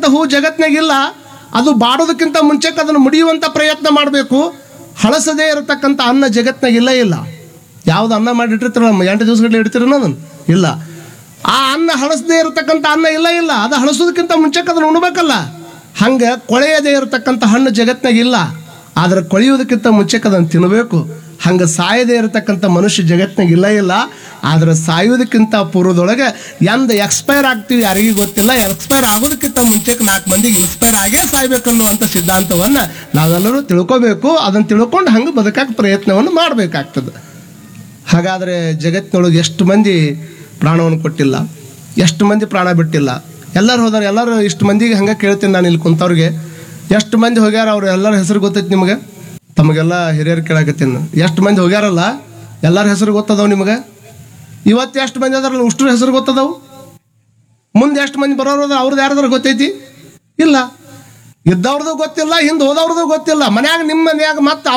ಹೂ ಜಗತ್ನಾಗಿಲ್ಲ ಅದು ಬಾಡೋದಕ್ಕಿಂತ ಮುಂಚೆಕ್ಕೆ ಅದನ್ನು ಮುಡಿಯುವಂಥ ಪ್ರಯತ್ನ ಮಾಡಬೇಕು ಹಳಸದೇ ಇರತಕ್ಕಂಥ ಅನ್ನ ಜಗತ್ನಾಗಿಲ್ಲ ಇಲ್ಲ ಯಾವ್ದು ಅನ್ನ ಮಾಡಿಟ್ಟಿರ್ತಾರಲ್ಲ ಎಂಟು ದಿವಸಗಟ್ಟಲೆ ಇಡ್ತೀರ ಅದನ್ನು ಇಲ್ಲ ಆ ಅನ್ನ ಹಳಸದೇ ಇರತಕ್ಕಂಥ ಅನ್ನ ಇಲ್ಲ ಇಲ್ಲ ಅದು ಹಳಸೋದಕ್ಕಿಂತ ಮುಂಚೆಕ್ಕೆ ಅದನ್ನು ಉಣ್ಬೇಕಲ್ಲ ಹಂಗೆ ಕೊಳೆಯದೇ ಇರತಕ್ಕಂಥ ಹಣ್ಣು ಜಗತ್ನಾಗ ಇಲ್ಲ ಆದ್ರೆ ಕೊಳೆಯೋದಕ್ಕಿಂತ ಮುಂಚೆಕ್ಕೆ ಅದನ್ನು ತಿನ್ನಬೇಕು ಹಂಗೆ ಸಾಯದೇ ಇರತಕ್ಕಂಥ ಮನುಷ್ಯ ಜಗತ್ನಾಗ ಇಲ್ಲ ಇಲ್ಲ ಆದ್ರೆ ಸಾಯೋದಕ್ಕಿಂತ ಪೂರ್ವದೊಳಗೆ ಎಂದ ಎಕ್ಸ್ಪೈರ್ ಆಗ್ತೀವಿ ಯಾರಿಗೂ ಗೊತ್ತಿಲ್ಲ ಎಕ್ಸ್ಪೈರ್ ಆಗೋದಕ್ಕಿಂತ ಮುಂಚೆಗೆ ನಾಲ್ಕು ಮಂದಿಗೆ ಇನ್ಸ್ಪೈರ್ ಆಗೇ ಸಾಯ್ಬೇಕು ಅನ್ನುವಂಥ ಸಿದ್ಧಾಂತವನ್ನು ನಾವೆಲ್ಲರೂ ತಿಳ್ಕೊಬೇಕು ಅದನ್ನು ತಿಳ್ಕೊಂಡು ಹಂಗೆ ಬದುಕಕ್ಕೆ ಪ್ರಯತ್ನವನ್ನು ಮಾಡಬೇಕಾಗ್ತದೆ ಹಾಗಾದರೆ ಜಗತ್ತಿನೊಳಗೆ ಎಷ್ಟು ಮಂದಿ ಪ್ರಾಣವನ್ನು ಕೊಟ್ಟಿಲ್ಲ ಎಷ್ಟು ಮಂದಿ ಪ್ರಾಣ ಬಿಟ್ಟಿಲ್ಲ ಎಲ್ಲರೂ ಹೋದಾರೆ ಎಲ್ಲರೂ ಇಷ್ಟು ಮಂದಿಗೆ ಹಂಗೆ ಕೇಳ್ತೀನಿ ನಾನು ಇಲ್ಲಿ ಕುಂತವ್ರಿಗೆ ಎಷ್ಟು ಮಂದಿ ಹೋಗ್ಯಾರ ಅವ್ರು ಎಲ್ಲರ ಹೆಸರು ಗೊತ್ತೈತಿ ನಿಮಗೆ ತಮಗೆಲ್ಲ ಹಿರಿಯರು ಕೇಳಕತ್ತೀನಿ ಎಷ್ಟು ಮಂದಿ ಹೋಗ್ಯಾರಲ್ಲ ಎಲ್ಲರ ಹೆಸರು ಗೊತ್ತದವು ನಿಮಗೆ ಇವತ್ತು ಎಷ್ಟು ಮಂದಿ ಅದಾರಲ್ಲ ಉಷ್ಟ್ರ ಹೆಸರು ಗೊತ್ತದವು ಮುಂದೆ ಎಷ್ಟು ಮಂದಿ ಬರೋರು ಅದಾರ ಅವ್ರದ್ದು ಯಾರ್ದಾರು ಗೊತ್ತೈತಿ ಇಲ್ಲ ಇದ್ದವ್ರದ್ದು ಗೊತ್ತಿಲ್ಲ ಹಿಂದೆ ಹೋದವ್ರದ್ದು ಗೊತ್ತಿಲ್ಲ ಮನ್ಯಾಗ ನಿಮ್ಮ ಮನ್ಯಾಗ ಮತ್ತೆ